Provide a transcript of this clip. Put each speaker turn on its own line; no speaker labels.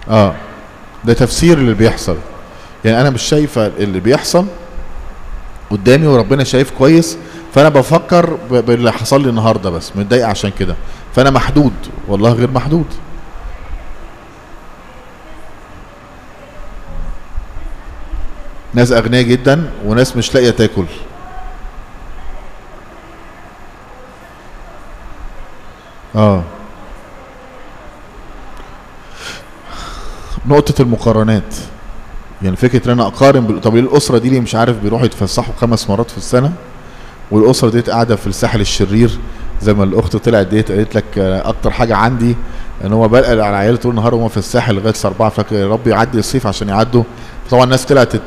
اه ده تفسير اللي بيحصل يعني انا مش شايفه اللي بيحصل قدامي وربنا شايف كويس فانا بفكر ب- باللي حصل لي النهارده بس متضايق عشان كده فانا محدود والله غير محدود ناس اغنياء جدا وناس مش لاقيه تاكل اه نقطة المقارنات يعني فكرة ان انا اقارن بال... طب ليه الاسرة دي اللي مش عارف بيروحوا يتفسحوا خمس مرات في السنة والاسرة ديت قاعدة في الساحل الشرير زي ما الاخت طلعت ديت قالت لك آه، اكتر حاجة عندي ان هو بلقى على عيال طول النهار وهم في الساحل لغاية الساعة 4 فاكر يا رب يعدي الصيف عشان يعدوا طبعا الناس طلعت